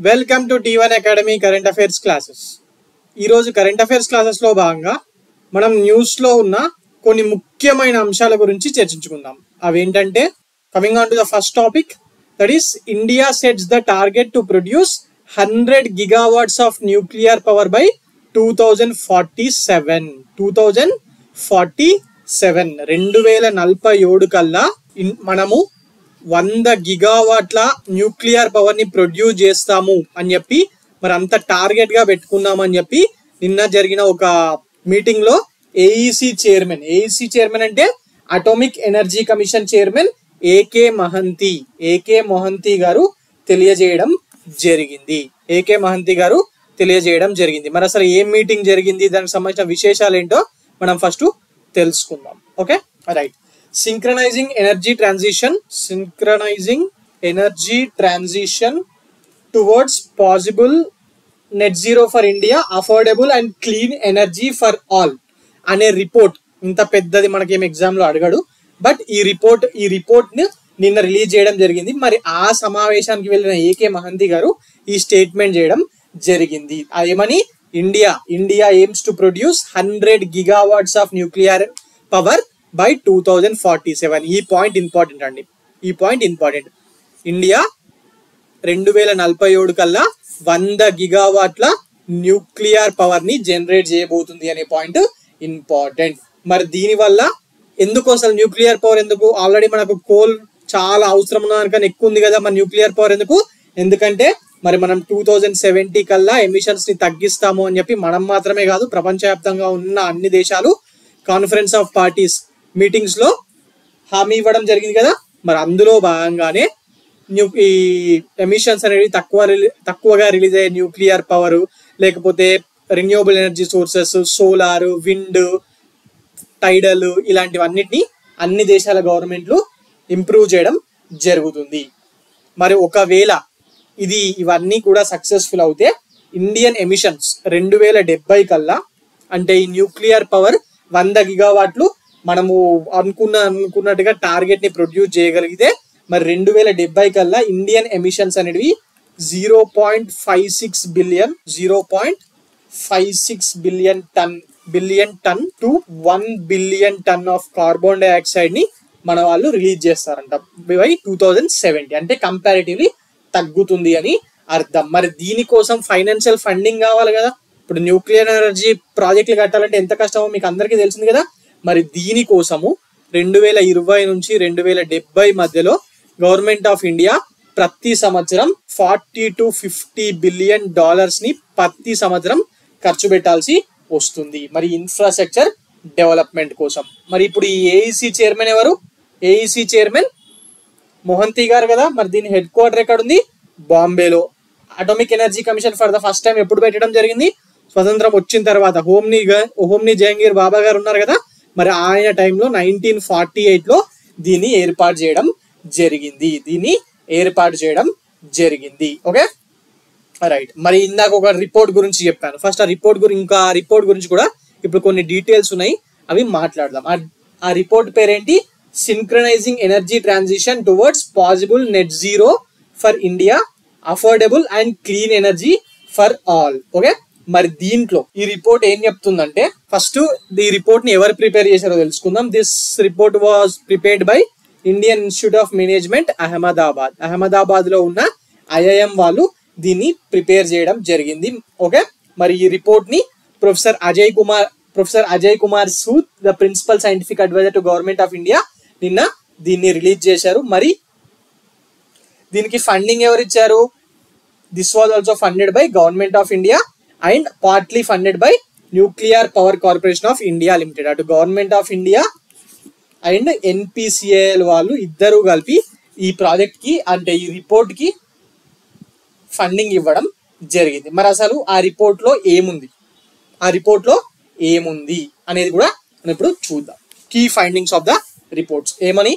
welcome to T one academy current affairs classes ఈరోజు current affairs క్లాసెస్లో భాగంగా మనం న్యూస్లో ఉన్న కొన్ని ముఖ్యమైన అంశాల గురించి చర్చించుకుందాం అవేంటంటే coming on to the first topic that is India sets the target to produce hundred gigawatts of nuclear power by two thousand forty seven two thousand forty seven రెండు వేల నలభై ఏడు కల్లా ఇన్- మనము వంద గిగావాట్ల న్యూక్లియర్ పవర్ ని ప్రొడ్యూస్ చేస్తాము అని చెప్పి మరి అంత టార్గెట్ గా పెట్టుకున్నామని చెప్పి నిన్న జరిగిన ఒక మీటింగ్ లో ఏఈసి చైర్మన్ ఏఈసి చైర్మన్ అంటే atomic energy commission chairman AK Mahanti AK Mohanti గారు తెలియజేయడం జరిగింది ఏకే మహంతి గారు తెలియజేయడం జరిగింది మరి అసలు ఏం మీటింగ్ జరిగింది దానికి సంబంధించిన విశేషాలు ఏంటో మనం ఫస్ట్ తెలుసుకుందాం okay right synchronizing energy transition synchronizing energy transition towards possible net zero for India affordable and clean energy for all అనే రిపోర్ట్ ఇంత పెద్దది మనకి ఏం ఎగ్జామ్ లో అడగడు బట్ ఈ రిపోర్ట్ ఈ రిపోర్ట్ ని నిన్న రిలీజ్ చేయడం జరిగింది మరి ఆ సమావేశానికి వెళ్ళిన ఏకే మహంతి గారు ఈ స్టేట్మెంట్ చేయడం జరిగింది ఆ ఏమని India India aims to produce hundred gigawatts of nuclear power by two thousand forty seven ఈ పాయింట్ ఇంపార్టెంట్ అండి ఈ పాయింట్ ఇంపార్టెంట్ ఇండియా రెండు వేల నలభై ఏడు కల్లా వంద గిగావాట్ల న్యూక్లియర్ పవర్ ని జనరేట్ చేయబోతుంది అనే పాయింట్ ఇంపార్టెంట్ మరి దీని వల్ల ఎందుకు అసలు న్యూక్లియర్ పవర్ ఎందుకు ఆల్రెడీ మనకు కోల్ చాలా అవసరం ఉన్న దానికన్నా ఎక్కువ ఉంది కదా మన న్యూక్లియర్ పవర్ ఎందుకు ఎందుకంటే మరి మనం టూ థౌజండ్ సెవెంటీ కల్లా ఎమిషన్స్ ని తగ్గిస్తాము అని చెప్పి మనం మాత్రమే కాదు ప్రపంచవ్యాప్తంగా ఉన్న అన్ని దేశాలు కాన్ఫరెన్స్ ఆఫ్ పార్టీస్ మీటింగ్స్ లో హామీ ఇవ్వడం జరిగింది కదా మరి అందులో భాగంగానే న్యూ ఈ ఎమిషన్స్ అనేవి తక్కువ రిలీ- తక్కువగా రిలీజ్ అయ్యే న్యూక్లియర్ పవర్ లేకపోతే renewable energy sources solar wind tidal ఇలాంటివన్నిటిని అన్ని దేశాల గవర్నమెంట్లు ఇంప్రూవ్ చేయడం జరుగుతుంది మరి ఒకవేళ ఇది ఇవన్నీ కూడా సక్సెస్ఫుల్ అవుతే ఇండియన్ ఎమిషన్స్ రెండు వేల డెబ్బై కల్లా అంటే ఈ న్యూక్లియర్ పవర్ వంద గిగావాట్లు మనము అనుకున్న అనుకున్నట్టుగా టార్గెట్ ని ప్రొడ్యూస్ చేయగలిగితే మరి రెండు వేల డెబ్బై కల్లా ఇండియన్ ఎమిషన్స్ అనేవి zero point five six billion zero point five six billion ton billion ton to one billion ton of carbon dioxide ని మన వాళ్ళు రిలీజ్ చేస్తారంట బై టూ థౌజండ్ సెవెంటీ అంటే కంపారిటివ్లీ తగ్గుతుంది అని అర్థం మరి దీనికోసం ఫైనాన్షియల్ ఫండింగ్ కావాలి కదా ఇప్పుడు న్యూక్లియర్ ఎనర్జీ ప్రాజెక్టులు కట్టాలంటే ఎంత కష్టమో మీకు అందరికీ తెలిసింది కదా మరి దీనికోసము రెండు వేల ఇరవై నుంచి రెండు వేల డెబ్బై మధ్యలో గవర్నమెంట్ ఆఫ్ ఇండియా ప్రతి సంవత్సరం forty to fifty billion dollars ని ప్రతి సంవత్సరం ఖర్చు పెట్టాల్సి వస్తుంది మరి ఇన్ఫ్రాస్ట్రక్చర్ డెవలప్మెంట్ కోసం మరి ఇప్పుడు ఈ ఏఈసి చైర్మన్ ఎవరు ఏఈసి చైర్మన్ మోహంతి గారు కదా మరి దీని హెడ్ క్వార్టర్ ఎక్కడ ఉంది బాంబేలో atomic energy commission for the first time ఎప్పుడు పెట్టడం జరిగింది స్వతంత్రం వచ్చిన తర్వాత హోమ్ని గ- హోమ్ని జహంగీర్ బాబా గారు ఉన్నారు కదా మరి ఆయన టైంలో నైన్టీన్ ఫార్టీ ఎయిట్ లో దీన్ని ఏర్పాటు చేయడం జరిగింది దీన్ని ఏర్పాటు చేయడం జరిగింది ఓకే రైట్ మరి ఇందాక ఒక రిపోర్ట్ గురించి చెప్పాను ఫస్ట్ ఆ రిపోర్ట్ గురించి ఇంకా రిపోర్ట్ గురించి కూడా ఇప్పుడు కొన్ని డీటెయిల్స్ ఉన్నాయి అవి మాట్లాడదాం ఆ- ఆ రిపోర్ట్ పేరేంటి synchronizing energy transition towards possible net zero for India affordable and clean energy for all okay మరి దీంట్లో ఈ రిపోర్ట్ ఏం చెప్తుందంటే ఫస్ట్ ఈ రిపోర్ట్ ని ఎవరు ప్రిపేర్ చేశారో తెలుసుకుందాం this report was prepared by Indian Institute of Management Ahmedabad Ahmedabad లో ఉన్న ఐఐఎం వాళ్ళు దీన్ని ప్రిపేర్ చేయడం జరిగింది ఓకే మరి ఈ రిపోర్ట్ ని professor Ajay Kumar professor Ajay Kumar Sood the principal scientific adviser to Government of India నిన్న దీన్ని రిలీజ్ చేశారు మరి దీనికి ఫండింగ్ ఎవరు ఇచ్చారు this was also funded by Government of India and partly funded by Nuclear Power Corporation of India Limited అటు Government of India and NPCIL వాళ్ళు ఇద్దరు కలిపి ఈ ప్రాజెక్ట్ కి అంటే ఈ రిపోర్ట్ కి ఫండింగ్ ఇవ్వడం జరిగింది మరి అసలు ఆ రిపోర్ట్ లో ఏముంది ఆ రిపోర్ట్ లో ఏముంది అనేది కూడా మనం ఇప్పుడు చూద్దాం key findings of the reports ఏమని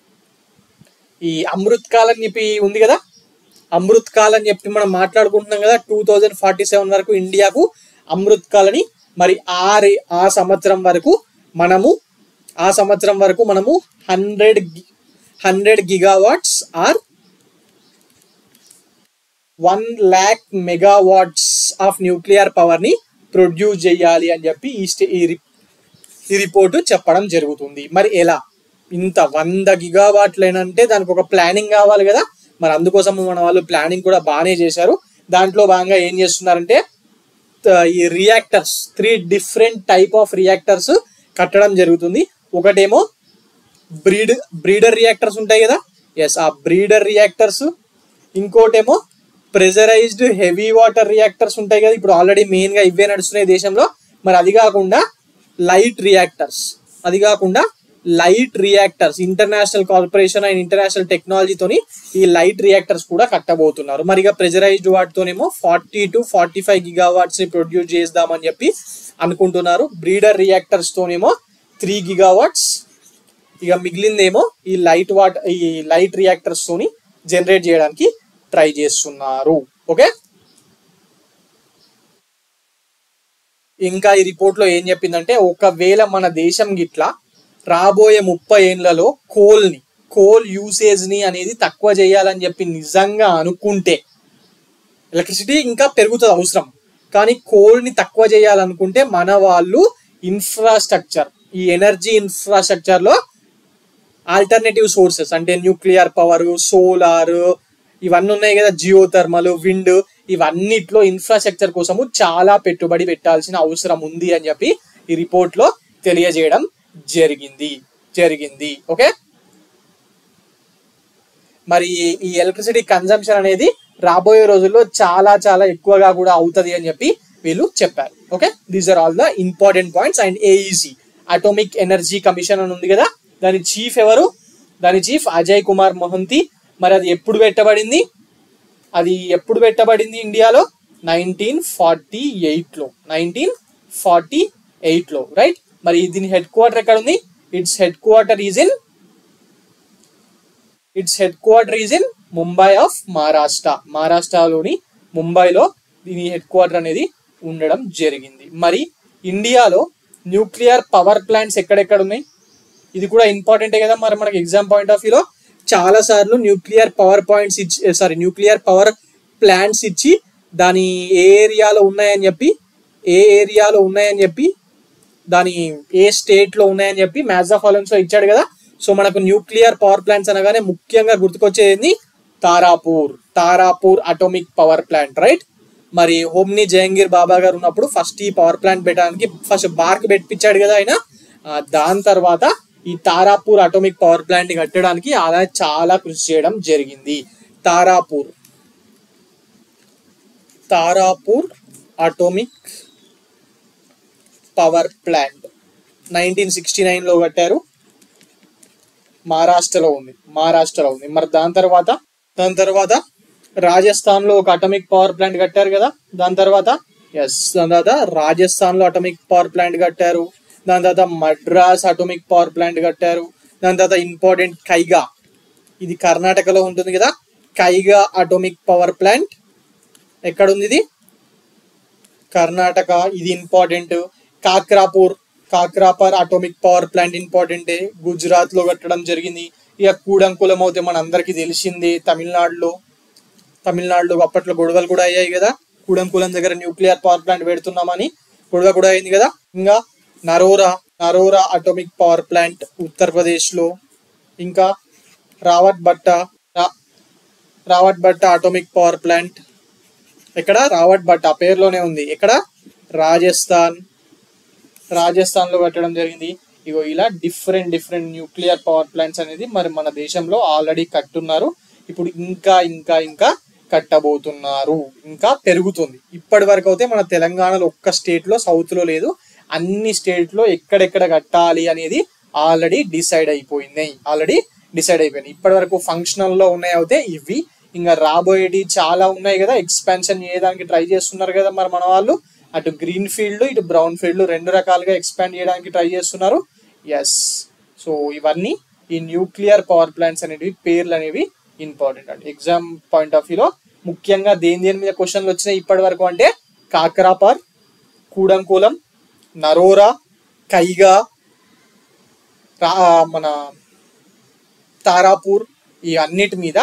ఈ అమృత్ కాల్ అని చెప్పి ఉంది కదా అమృత్ కాల్ అని చెప్పి మనం మాట్లాడుకుంటున్నాం కదా టూ థౌజండ్ ఫార్టీ సెవెన్ వరకు ఇండియాకు అమృత్ కాల్ అని మరి ఆ రే- ఆ సంవత్సరం వరకు మనము ఆ సంవత్సరం వరకు మనము hundred hundred gigawatts or one lakh megawatts of nuclear power ని ప్రొడ్యూస్ చేయాలి అని చెప్పి ఈ స్టే ఈ రి- ఈ రిపోర్టు చెప్పడం జరుగుతుంది మరి ఎలా ఇంత వంద గిగావాట్లేనంటే దానికి ఒక ప్లానింగ్ కావాలి కదా మరి అందుకోసం మన వాళ్ళు ప్లానింగ్ కూడా బాగానే చేశారు దాంట్లో భాగంగా ఏం చేస్తున్నారంటే త- ఈ reactors three different type of reactors కట్టడం జరుగుతుంది ఒకటేమో బ్రీడ్ బ్రీడర్ రియాక్టర్స్ ఉంటాయి కదా ఎస్ ఆ బ్రీడర్ రియాక్టర్స్ ఇంకోటేమో ప్రెజరైజ్డ్ హెవీ వాటర్ రియాక్టర్స్ ఉంటాయి కదా ఇప్పుడు ఆల్రెడీ మెయిన్ గా ఇవే నడుస్తున్నాయి దేశంలో మరి అది కాకుండా లైట్ రియాక్టర్స్ అది కాకుండా light reactors international corporation and international టెక్నాలజీతోని ఈ లైట్ రియాక్టర్స్ కూడా కట్టబోతున్నారు మరి ఇక ప్రెజరైజ్డ్ వాటితోనేమో forty to forty five gigawatts ని ప్రొడ్యూస్ చేద్దామని చెప్పి అనుకుంటున్నారు బ్రీడర్ రియాక్టర్స్ తోనేమో త్రీ గిగావాట్స్ ఇక మిగిలిందేమో ఈ లైట్ వాట్ ఈ లైట్ రియాక్టర్స్ తోని జనరేట్ చేయడానికి ట్రై చేస్తున్నారు ఓకే ఇంకా ఈ రిపోర్ట్ లో ఏం చెప్పిందంటే ఒకవేళ మన దేశం గిట్లా రాబోయే ముప్పై ఏళ్లలో కోల్ ని కోల్ యూసేజ్ ని అనేది తక్కువ చేయాలని చెప్పి నిజంగా అనుకుంటే ఎలక్ట్రిసిటీ ఇంకా పెరుగుతుంది అవసరం కానీ కోల్ ని తక్కువ చేయాలనుకుంటే మన వాళ్ళు ఇన్ఫ్రాస్ట్రక్చర్ ఈ ఎనర్జీ ఇన్ఫ్రాస్ట్రక్చర్ లో ఆల్టర్నేటివ్ సోర్సెస్ అంటే న్యూక్లియర్ పవర్ సోలార్ ఇవన్నీ ఉన్నాయి కదా జియో థర్మల్ విండ్ ఇవన్నిట్లో ఇన్ఫ్రాస్ట్రక్చర్ కోసము చాలా పెట్టుబడి పెట్టాల్సిన అవసరం ఉంది అని చెప్పి ఈ రిపోర్ట్ లో తెలియజేయడం జరిగింది జరిగింది ఓకే మరి ఈ ఎలక్ట్రిసిటీ కన్జంప్షన్ అనేది రాబోయే రోజుల్లో చాలా చాలా ఎక్కువగా కూడా అవుతుంది అని చెప్పి వీళ్ళు చెప్పారు okay these are all the important points and AEC Atomic energy Commission అని ఉంది కదా దాని చీఫ్ ఎవరు దాని చీఫ్ అజయ్ కుమార్ మొహంతి మరి అది ఎప్పుడు పెట్టబడింది అది ఎప్పుడు పెట్టబడింది ఇండియాలో నైన్టీన్ ఫార్టీ ఎయిట్లో నైన్టీన్ ఫార్టీ ఎయిట్లో రైట్ మరి దీని హెడ్ క్వార్టర్ ఎక్కడ ఉంది it's headquarter is in it's headquarter is in Mumbai of Maharashtra మహారాష్ట్రలోని ముంబైలో దీని హెడ్ క్వార్టర్ అనేది ఉండడం జరిగింది మరి ఇండియాలో న్యూక్లియర్ పవర్ ప్లాంట్స్ ఎక్కడెక్కడ ఉన్నాయి ఇది కూడా ఇంపార్టెంటే కదా మరి మనకి ఎగ్జామ్ పాయింట్ ఆఫ్ వ్యూలో చాలా సార్లు న్యూక్లియర్ పవర్ పాయింట్స్ ఇచ్చి సారీ న్యూక్లియర్ పవర్ ప్లాంట్స్ ఇచ్చి దాని ఏ ఏరియాలో ఉన్నాయని చెప్పి ఏ ఏరియాలో ఉన్నాయని చెప్పి దాని ఏ స్టేట్ లో ఉన్నాయని చెప్పి మ్యాథ్స్ ఆఫ్ ఆలన్స్ లో ఇచ్చాడు కదా సో మనకు న్యూక్లియర్ పవర్ ప్లాంట్స్ అనగానే ముఖ్యంగా గుర్తుకొచ్చేది Tarapur Tarapur atomic power plant right మరి హోమ్ని జహంగీర్ బాబా గారు ఉన్నప్పుడు ఫస్ట్ ఈ పవర్ ప్లాంట్ పెట్టడానికి ఫస్ట్ బార్క్ పెట్టించాడు కదా ఆయన ఆ, దాని తర్వాత ఈ తారాపూర్ అటోమిక్ పవర్ ప్లాంట్ కట్టడానికి ఆయన చాలా కృషి చేయడం జరిగింది Tarapur Tarapur atomic power plant nineteen sixty నైన్లో కట్టారు మహారాష్ట్రలో ఉంది మహారాష్ట్రలో ఉంది మరి దాని తర్వాత దాని తర్వాత రాజస్థాన్లో ఒక అటమిక్ పవర్ ప్లాంట్ కట్టారు కదా దాని తర్వాత ఎస్ దాని తర్వాత రాజస్థాన్లో అటమిక్ పవర్ ప్లాంట్ కట్టారు దాని తర్వాత మద్రాస్ అటోమిక్ పవర్ ప్లాంట్ కట్టారు దాని తర్వాత ఇంపార్టెంట్ కైగా ఇది కర్ణాటకలో ఉంటుంది కదా కైగా అటోమిక్ పవర్ ప్లాంట్ ఎక్కడ ఉంది ఇది కర్ణాటక ఇది important Kakrapar Kakrapar atomic power plant ఇంపార్టెంటే గుజరాత్ లో కట్టడం జరిగింది ఇక కూడంకులం అవుతే మన అందరికీ తెలిసిందే తమిళనాడులో తమిళనాడులో అప్పట్లో గొడవలు కూడా అయ్యాయి కదా కూడంకులం దగ్గర న్యూక్లియర్ పవర్ ప్లాంట్ పెడుతున్నామని గొడవ కూడా అయింది కదా ఇంకా Narora Narora atomic power plant Uttar Pradesh లో ఇంకా రావట్ బట్ట రా- రావట్ బట్ట అటోమిక్ పవర్ ప్లాంట్ ఎక్కడ రావట్ భట్ ఆ పేరులోనే ఉంది ఎక్కడ రాజస్థాన్ రాజస్థాన్ లో కట్టడం జరిగింది ఇగో ఇలా different different nuclear power plants అనేది మరి మన దేశంలో ఆల్రెడీ కట్టున్నారు ఇప్పుడు ఇంకా ఇంకా ఇంకా కట్టబోతున్నారు ఇంకా పెరుగుతుంది ఇప్పటి వరకు అయితే మన తెలంగాణలో ఒక్క స్టేట్ లో సౌత్ లో లేదు అన్ని స్టేట్ లో ఎక్కడెక్కడ కట్టాలి అనేది ఆల్రెడీ డిసైడ్ అయిపోయినాయి ఆల్రెడీ డిసైడ్ అయిపోయినాయి ఇప్పటి వరకు ఫంక్షనల్ లో ఉన్నాయి అయితే ఇవి ఇంకా రాబోయేటి చాలా ఉన్నాయి కదా ఎక్స్పాన్షన్ చేయడానికి ట్రై చేస్తున్నారు కదా మరి మన వాళ్ళు అటు గ్రీన్ ఫీల్డ్ ఇటు బ్రౌన్ ఫీల్డ్ రెండు రకాలుగా ఎక్స్పాండ్ చేయడానికి ట్రై చేస్తున్నారు ఎస్ సో ఇవన్నీ ఈ న్యూక్లియర్ పవర్ ప్లాంట్స్ అనేవి పేర్లు అనేవి ఇంపార్టెంట్ అండి ఎగ్జామ్ పాయింట్ ఆఫ్ వ్యూలో ముఖ్యంగా దేని దేని మీద క్వశ్చన్లు వచ్చినాయి ఇప్పటి వరకు అంటే కాకరాపర్ కూడంకూలం నరోరా కైగా రా మన తారాపూర్ ఈ అన్నిటి మీద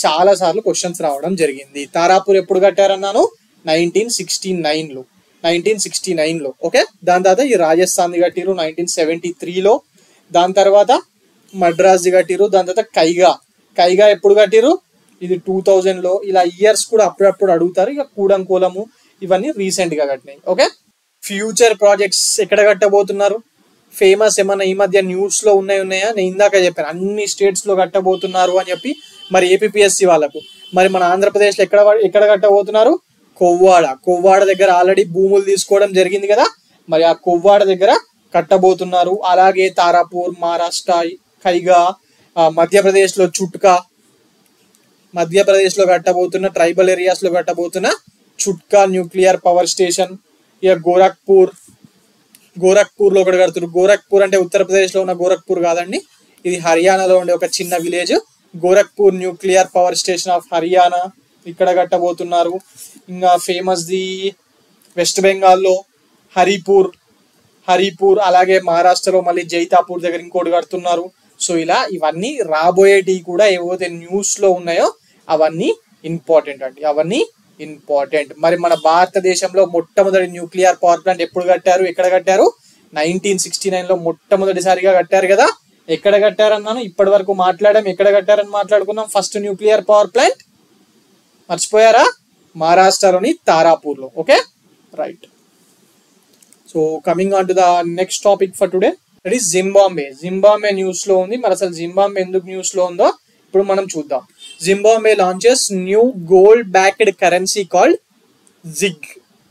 చాలా సార్లు క్వశ్చన్స్ రావడం జరిగింది తారాపూర్ ఎప్పుడు కట్టారన్నాను నైన్టీన్ సిక్స్టీ నైన్లో నైన్టీన్ సిక్స్టీ నైన్లో ఓకే దాని తర్వాత ఈ రాజస్థాన్ది కట్టిరు నైన్టీన్ సెవెంటీ త్రీలో దాని తర్వాత మద్రాస్ది కట్టిరు దాని తర్వాత కైగా కైగా ఎప్పుడు కట్టిరు ఇది టూ లో ఇలా ఇయర్స్ కూడా అప్పుడప్పుడు అడుగుతారు ఇక కూడంకోలము ఇవన్నీ రీసెంట్ గా కట్టినాయి ఓకే ఫ్యూచర్ ప్రాజెక్ట్స్ ఎక్కడ కట్టబోతున్నారు ఫేమస్ ఏమన్నా ఈ మధ్య న్యూస్ లో ఉన్నాయి ఉన్నాయా నేను ఇందాక చెప్పాను అన్ని స్టేట్స్ లో కట్టబోతున్నారు అని చెప్పి మరి ఏపీఎస్సి వాళ్ళకు మరి మన ఆంధ్రప్రదేశ్ లో ఎక్కడ ఎక్కడ కట్టబోతున్నారు కొవ్వాడ కొవ్వాడ దగ్గర ఆల్రెడీ భూములు తీసుకోవడం జరిగింది కదా మరి ఆ కొవ్వాడ దగ్గర కట్టబోతున్నారు అలాగే తారాపూర్ మహారాష్ట్ర కైగా ఆ, మధ్యప్రదేశ్లో చుట్కా మధ్యప్రదేశ్లో కట్టబోతున్న ట్రైబల్ ఏరియాస్లో కట్టబోతున్న చుట్కా న్యూక్లియర్ పవర్ స్టేషన్ ఇక గోరఖ్పూర్ గోరఖ్పూర్లో ఒకటి కడుతున్నారు గోరఖ్పూర్ అంటే ఉత్తరప్రదేశ్లో ఉన్న గోరఖ్పూర్ కాదండి ఇది హర్యానాలో ఉండే ఒక చిన్న village Gorakhpur nuclear power station of Haryana ఇక్కడ కట్టబోతున్నారు ఇంకా ఫేమస్ ది వెస్ట్ బెంగాల్లో హరిపూర్ హరిపూర్ అలాగే మహారాష్ట్రలో మళ్ళీ జైతాపూర్ దగ్గర ఇంకోటి కడుతున్నారు సో ఇలా ఇవన్నీ రాబోయేటి కూడా ఏవైతే న్యూస్ లో ఉన్నాయో అవన్నీ ఇంపార్టెంట్ అండి అవన్నీ ఇంపార్టెంట్ మరి మన భారతదేశంలో మొట్టమొదటి న్యూక్లియర్ పవర్ ప్లాంట్ ఎప్పుడు కట్టారు ఎక్కడ కట్టారు నైన్టీన్ సిక్స్టీ నైన్ లో మొట్టమొదటిసారిగా కట్టారు కదా ఎక్కడ కట్టారన్నాను ఇప్పటి వరకు మాట్లాడాం ఎక్కడ కట్టారని మాట్లాడుకున్నాం ఫస్ట్ న్యూక్లియర్ పవర్ ప్లాంట్ మర్చిపోయారా మహారాష్ట్రలోని తారాపూర్లో okay right so coming on to the next topic for today that is Zimbabwe Zimbabwe news లో ఉంది మరి అసలు జింబాంబే ఎందుకు న్యూస్ లో ఉందో ఇప్పుడు మనం చూద్దాం Zimbabwe launches new gold backed currency called ZiG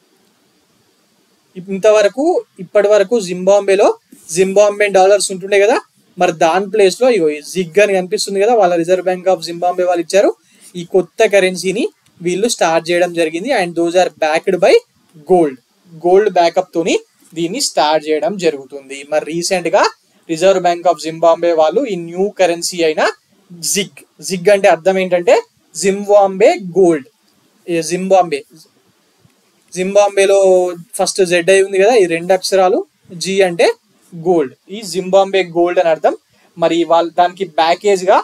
ఇంతవరకు ఇప్పటి వరకు జింబాంబేలో జింబాంబే డాలర్స్ ఉంటుండే కదా మరి దాని ప్లేస్ లో ఇగో ఈ జిగ్ అని కనిపిస్తుంది కదా వాళ్ళ రిజర్వ్ బ్యాంక్ ఆఫ్ జింబాంబే వాళ్ళు ఇచ్చారు ఈ కొత్త కరెన్సీని వీళ్ళు స్టార్ట్ చేయడం జరిగింది and those are backed by gold gold backup తోని దీన్ని స్టార్ట్ చేయడం జరుగుతుంది మరి రీసెంట్ గా రిజర్వ్ బ్యాంక్ ఆఫ్ జింబాంబే వాళ్ళు ఈ న్యూ కరెన్సీ అయిన జిగ్ జిగ్ అంటే అర్థం ఏంటంటే జింబాంబే గోల్డ్ జింబాంబే జింబాంబేలో ఫస్ట్ జెడ్ అయి ఉంది కదా ఈ రెండు అక్షరాలు జి అంటే గోల్డ్ ఈ జింబాంబే గోల్డ్ అని అర్థం మరి వాళ్ళు దానికి ప్యాకేజ్ గా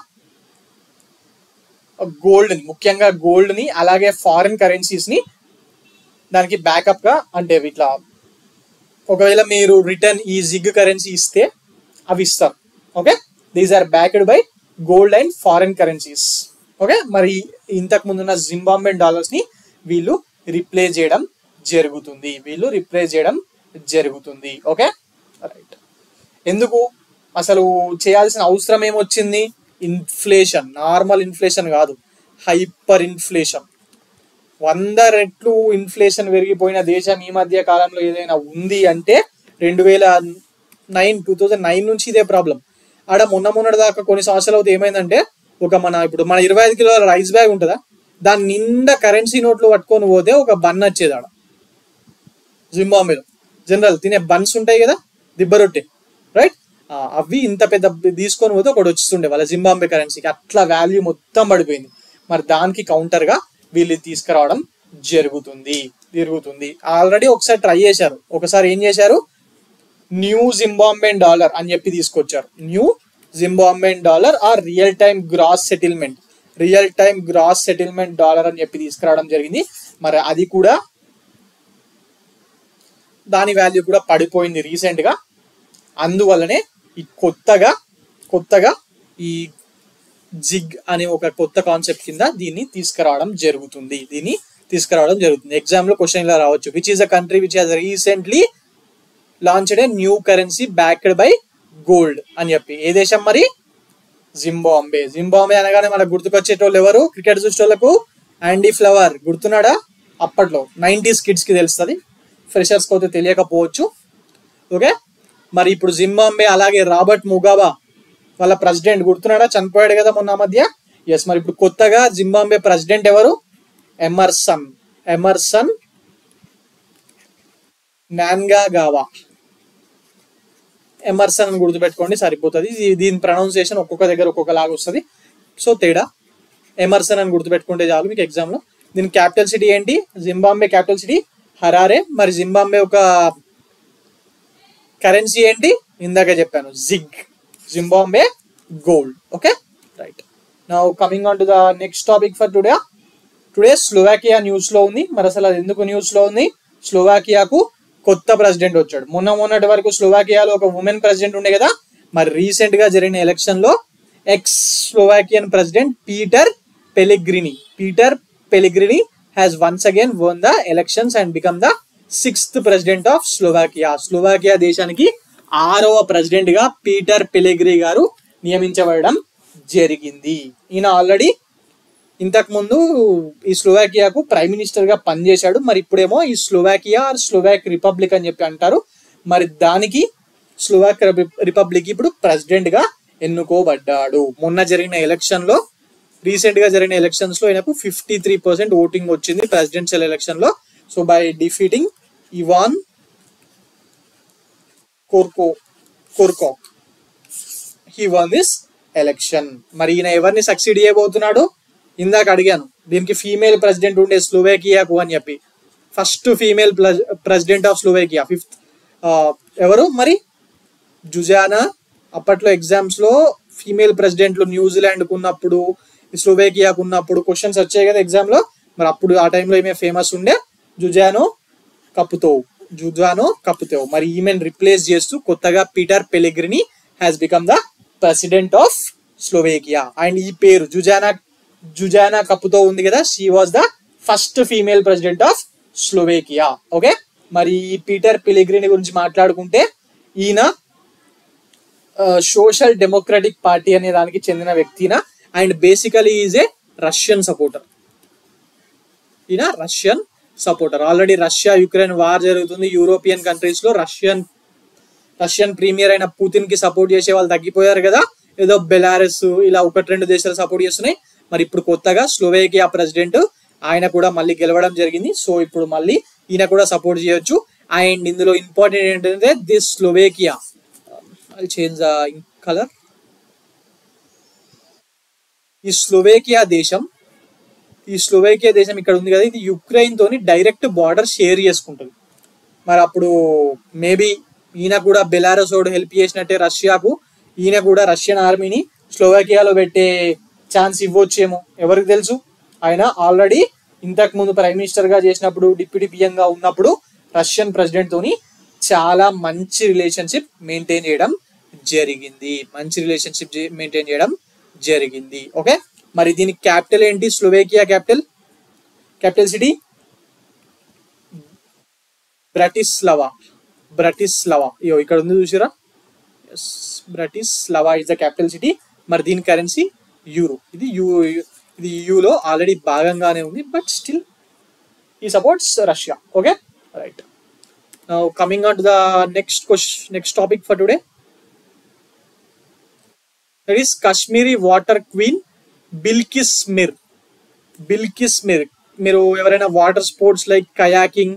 గోల్డ్ ని ముఖ్యంగా గోల్డ్ ని అలాగే ఫారిన్ కరెన్సీస్ ని దానికి బ్యాకప్ గా అంటే ఇట్లా ఒకవేళ మీరు రిటర్న్ ఈ జిగ్ కరెన్సీ ఇస్తే అవి ఇస్తారు okay these are backed by gold and foreign currencies okay మరి ఇంతకు ముందున్న జింబాంబే డాలర్స్ ని వీళ్ళు రిప్లేస్ చేయడం జరుగుతుంది వీళ్ళు రిప్లేస్ చేయడం జరుగుతుంది ఓకే రైట్ ఎందుకు అసలు చేయాల్సిన అవసరం ఏమొచ్చింది ఇన్ఫ్లేషన్ నార్మల్ ఇన్ఫ్లేషన్ కాదు హైపర్ ఇన్ఫ్లేషన్ వంద రెట్లు ఇన్ఫ్లేషన్ పెరిగిపోయిన దేశం ఈ మధ్య కాలంలో ఏదైనా ఉంది అంటే రెండు వేల నైన్ టూ థౌజండ్ నైన్ నుంచి ఇదే ప్రాబ్లం ఆడ మొన్న మొన్నటి దాకా కొన్ని సంవత్సరాలు అవుతే ఏమైందంటే ఒక మన ఇప్పుడు మన ఇరవై ఐదు కిలోల రైస్ బ్యాగ్ ఉంటుందా దాని నిండా కరెన్సీ నోట్లు పట్టుకొని పోతే ఒక బన్ వచ్చేది ఆడ జింబాంబేలో జనరల్ తినే బన్స్ ఉంటాయి కదా దిబ్బ రొట్టె రైట్ అవి ఇంత పెద్ద తీసుకొని పోతే ఒకటి వచ్చిస్తుండే వాళ్ళ జింబాంబే కరెన్సీకి అట్లా వాల్యూ మొత్తం పడిపోయింది మరి దానికి counter గా వీళ్ళు ఇది తీసుకురావడం జరుగుతుంది జరుగుతుంది ఆల్రెడీ ఒకసారి ట్రై చేశారు ఒకసారి ఏం చేశారు న్యూ జింబాంబేన్ డాలర్ అని చెప్పి తీసుకొచ్చారు new Zimbabwean dollar or real time gross settlement real time gross settlement dollar అని చెప్పి తీసుకురావడం జరిగింది మరి అది కూడా దాని వాల్యూ కూడా పడిపోయింది రీసెంట్ గా అందువల్లనే ఈ కొత్తగా కొత్తగా ఈ జిగ్ అనే ఒక కొత్త కాన్సెప్ట్ కింద దీన్ని తీసుకురావడం జరుగుతుంది దీన్ని తీసుకురావడం జరుగుతుంది ఎగ్జామ్ లో క్వశ్చన్ ఇలా రావచ్చు which is the country which has recently launched a new currency backed by gold అని చెప్పి ఏ దేశం మరి జింబాంబే జింబాంబే అనగానే మనకు గుర్తుకొచ్చేటోళ్ళు ఎవరు క్రికెట్ చూసేటోళ్ళకు యాండీ ఫ్లవర్ గుర్తున్నాడా అప్పట్లో నైంటీస్ కిడ్స్ కి తెలుస్తుంది ఫ్రెషర్స్ అయితే తెలియకపోవచ్చు ఓకే మరి ఇప్పుడు జింబాంబే అలాగే రాబర్ట్ ముగాబా వాళ్ళ ప్రెసిడెంట్ గుర్తున్నాడా చనిపోయాడు కదా మొన్న ఆ మధ్య ఎస్ మరి ఇప్పుడు కొత్తగా జింబాంబే ప్రెసిడెంట్ ఎవరు Emmerson Emmerson Mnangagwa Emmerson అని గుర్తుపెట్టుకోండి సరిపోతుంది ఇది- దీని ప్రొనౌన్సియేషన్ ఒక్కొక్క దగ్గర ఒక్కొక్క లాగా వస్తుంది సో తేడా ఎమర్సన్ అని గుర్తుపెట్టుకుంటే చాలు మీకు ఎగ్జామ్ లో దీని క్యాపిటల్ సిటీ ఏంటి జింబాంబే క్యాపిటల్ సిటీ హరారే మరి జింబాంబే ఒక కరెన్సీ ఏంటి ఇందాక చెప్పాను ZiG Zimbabwe gold okay right now coming on to the next topic for today today Slovakia news లో ఉంది మరి అసలు అది ఎందుకు న్యూస్ లో ఉంది స్లోవాకియాకు కొత్త ప్రెసిడెంట్ వచ్చాడు మొన్న మొన్నటి వరకు స్లోవాకియాలో ఒక ఉమెన్ ప్రెసిడెంట్ ఉండే కదా మరి రీసెంట్ గా జరిగిన ఎలక్షన్ లో ex Slovakian president Peter Pellegrini Peter Pellegrini has once again won the elections and become the sixth president of Slovakia Slovakia దేశానికి ఆరవ ప్రెసిడెంట్ గా పీటర్ పెలిగ్రి గారు నియమించబడడం జరిగింది ఈయన ఆల్రెడీ ఇంతకు ముందు ఈ స్లోవాకియాకు ప్రైమ్ మినిస్టర్ గా పనిచేశాడు మరి ఇప్పుడేమో ఈ స్లోవాకియా ఆర్ స్లోవాక్ రిపబ్లిక్ అని చెప్పి అంటారు మరి దానికి స్లోవాక్ రిపబ్లిక్ ఇప్పుడు ప్రెసిడెంట్ గా ఎన్నుకోబడ్డాడు మొన్న జరిగిన ఎలక్షన్ లో రీసెంట్ గా జరిగిన ఎలక్షన్స్ లో ఆయనకు ఫిఫ్టీ త్రీ పర్సెంట్ ఓటింగ్ వచ్చింది ప్రెసిడెన్షియల్ ఎలక్షన్ లో so by defeating Ivan Korcok Korcok he won this election మరి ఈయన ఎవరిని సక్సీడ్ చేయబోతున్నాడు ఇందాక అడిగాను దీనికి ఫీమేల్ ప్రెసిడెంట్ ఉండే స్లోవేకియాకు అని చెప్పి first female president of Slovakia fifth ఎవరు మరి జుజానా అప్పట్లో ఎగ్జామ్స్ లో ఫీమేల్ ప్రెసిడెంట్లు న్యూజిలాండ్ ఉన్నప్పుడు స్లోవేకియాకు ఉన్నప్పుడు క్వశ్చన్స్ వచ్చాయి కదా ఎగ్జామ్ లో మరి అప్పుడు ఆ టైంలో ఈమె ఫేమస్ ఉండే జుజానో కపుతో జుజానో కపుతో మరి ఈమెను రిప్లేస్ చేస్తూ కొత్తగా Peter Pellegrini has become the president of Slovakia and ఈ పేరు జుజానా జుజానా కపుతో ఉంది కదా she was the first female president of Slovakia okay మరి ఈ పీటర్ పిలిగ్రిని గురించి మాట్లాడుకుంటే ఈయన సోషల్ డెమోక్రటిక్ పార్టీ అనే దానికి చెందిన వ్యక్తిన and basically is a Russian supporter ఈయన Russian supporter already Russia Ukraine war జరుగుతుంది యూరోపియన్ కంట్రీస్ లో రష్యన్ రష్యన్ ప్రీమియర్ అయిన పుతిన్ కి సపోర్ట్ చేసే వాళ్ళు తగ్గిపోయారు కదా ఏదో బెలారస్ ఇలా ఒకటి రెండు దేశాలు సపోర్ట్ చేస్తున్నాయి మరి ఇప్పుడు కొత్తగా స్లోవేకియా ప్రెసిడెంట్ ఆయన కూడా మళ్ళీ గెలవడం జరిగింది సో ఇప్పుడు మళ్ళీ ఈయన కూడా సపోర్ట్ చేయొచ్చు అండ్ ఇందులో ఇంపార్టెంట్ ఏంటంటే this Slovakia I change colour ఈ స్లోవేకియా దేశం ఈ స్లోవేకియా దేశం ఇక్కడ ఉంది కదా ఇది యుక్రెయిన్ తోని డైరెక్ట్ బార్డర్ షేర్ చేసుకుంటుంది మరి అప్పుడు మేబీ ఈయన కూడా బెలారస్ ఓడు హెల్ప్ చేసినట్టే రష్యాకు ఈయన కూడా రష్యన్ ఆర్మీని స్లోవేకియాలో పెట్టే ఛాన్స్ ఇవ్వచ్చేమో ఎవరికి తెలుసు ఆయన ఆల్రెడీ ఇంతకు ముందు ప్రైమ్ మినిస్టర్ గా చేసినప్పుడు డిప్యూటీ పిఎం గా ఉన్నప్పుడు రష్యన్ ప్రెసిడెంట్ తోని చాలా మంచి రిలేషన్షిప్ మెయింటైన్ చేయడం జరిగింది మంచి రిలేషన్షిప్ మెయింటైన్ చేయడం జరిగింది ఓకే మరి దీని క్యాపిటల్ ఏంటి Slovakia capital capital city Bratislava Bratislava ఇయో ఇక్కడ ఉంది చూసిరా Bratislava is the capital city మరి దీని కరెన్సీ యూరో ఇది యూ ఇది యూలో ఆల్రెడీ భాగంగానే ఉంది బట్ స్టిల్ ఈ supports Russia okay right coming on to the next question next topic for today that is Kashmiri water queen Bilkis Mir Bilkis Mir మీరు ఎవరైనా వాటర్ స్పోర్ట్స్ లైక్ కయాకింగ్